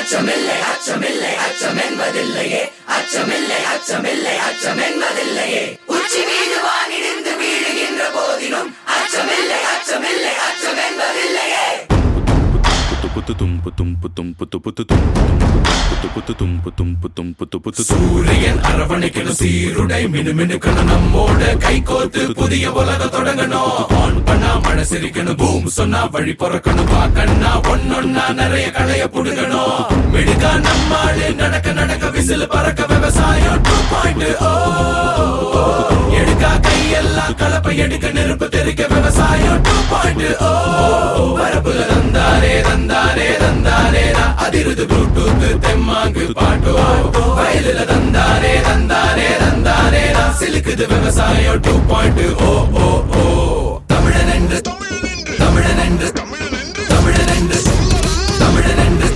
அச்சமில்லை அச்சமில்லை அச்சம் என்பதில்லையே அச்சமில்லை அச்சமில்லை அச்சம் என்பதில்லையே உச்சி மீது வானிடிந்து வீழுகின்ற போதிலும் அச்சமில்லை அச்சமில்லை அச்சம் என்பதில்லையே சூரியன் அரவணைக்கணும் சீருடை மினுமினுக்கணும் நம்மோட கை கோத்து புதிய உலக தொடங்கணும் ஆன் பண்ணா மழை சிரிக்கணும் பூம் சொன்னா வழி பிறக்கணும் பாக்கண்ணா ஒன்னொன்னா நிறைய களைய புடுங்கணும் மெடுக்கா நம்மாடு நடக்க நடக்க விசில் பறக்க விவசாயம் டூ பாயிண்ட் ஓ எடுக்கா கையெல்லாம் கலப்பை எடுக்க நெருப்பு தெரிக்க விவசாயம் டூ பாயிண்ட் ஓ வரப்புல தந்தாரே தந்தாரே தந்தாரே அதிருது ப்ளூடூத் தெம்மாங்கு பாட்டோ வயலுல தந்தாரே தந்தாரே தந்தாரே சிலுக்குது விவசாயம் டூ பாயிண்ட் ஓ ஓ ஓ தமிழன் என்று தமிழன் என்று தமிழன் என்று தமிழன் என்று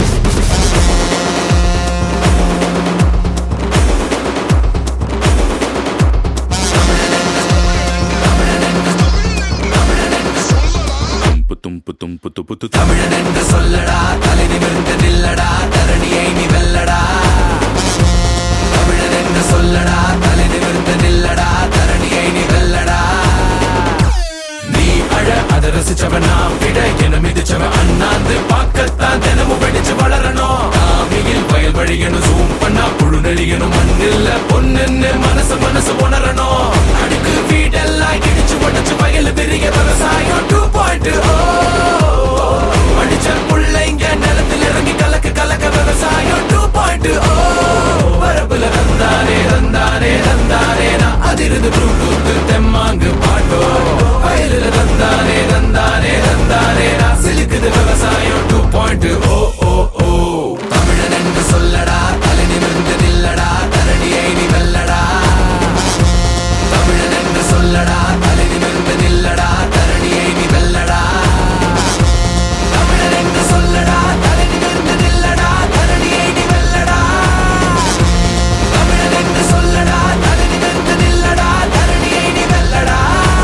தமிழன் என்று சொல்லடா தலை நிமிர்ந்து நில்லடா தரணியை நீ வெல்லடா தமிழன் என்று சொல்லடா தலை நிமிர்ந்து நில்லடா தரணியை நீ வெல்லடா நீ அழ அத ரசிச்சவன் நான் விட என மிதிச்சவன் அண்ணாந்து பார்க்கத்தான் தினமும் வெடிச்சு வளரணும் காமியில் வயல் வழியணும் ஜூம் பண்ணா புழு நெழியணும் மண்ணில்ல பொண்ணுன்னு மனசு மனசு உணரணும் அடுக்கு வீடெல்லாம் இடிச்சு உடச்சு வயல் பெரிய விவசாயம் டூ பாயிண்ட் ஓ படிச்ச புள்ளைங்க நிலத்தில் இறங்கி கலக்க கலக்க விவசாயம் டூ பாயிண்ட் ஓ வரப்புல தந்தாரே தந்தாரே தந்தாரே நான் அதிருது ப்ளூடூத் தெம்மாங்கு பாட்டோ வயலுல தந்தாரே தந்தாரே தந்தாரே நான் சிலுக்குது விவசாயம் டூ பாயிண்ட் ஓ ஓ ஓ தமிழன் என்று சொல்லடா தலை நிமிர்ந்து நில்லடா தரணியை நீ வெல்லடா தமிழன் என்று சொல்லடா தலை நிமிர்ந்து நில்லடா தரணியை நீ வெல்லடா தமிழன் என்று சொல்லடா தலை நிமிர்ந்து நில்லடா தரணியை நீ வெல்லடா தமிழன் என்று சொல்லடா தலை நிமிர்ந்து நில்லடா தரணியை நீ வெல்லடா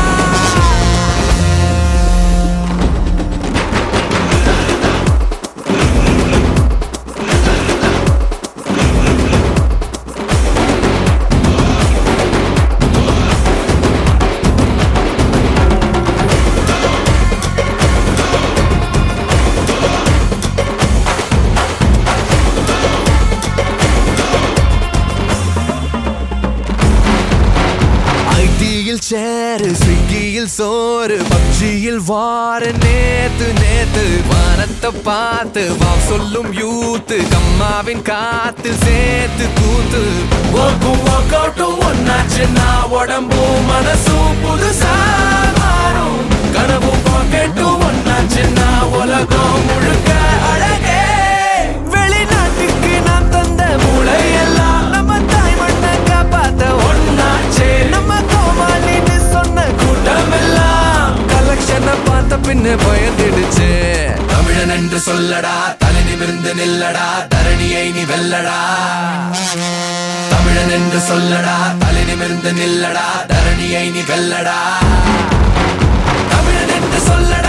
ஐடியில் சேரு ஸ்விக்கியில் சோறு பப்ஜியில் வார நேத்து நேத்து வானத்தை பார்த்து வா சொல்லும் யூத்து கம்மாவின் காத்தில் சேர்த்து கூத்து ஒர்க்கும் ஒர்க் அவுட்டும் ஒன்னாச்சுன்னா உடம்பும் மனசும் புதுசா மாறும் கனவும் பாக்கெட்டும் ஒன்னாச்சுன்னா உலகம் முழுக்க அழகே வெளிநாட்டுக்கு நான் தந்த மூளையெல்லாம் நம்ம தாய் மண்ணை காப்பாத்த ஒன்னாச்சே நம்ம கோமாளின்னு சொன்ன கூட்டமெல்லாம் கலெக்ஷனை பார்த்த பின்ன பயந்துடுச்சு தமிழன் என்று சொல்லடா தலை நிமிர்ந்து நில்லடா தரணியை நீ வெல்லடா தமிழன் என்று சொல்லடா தலை நிமிர்ந்து நில்லடா தரணியை நீ வெல்லடா தமிழன் என்று சொல்லடா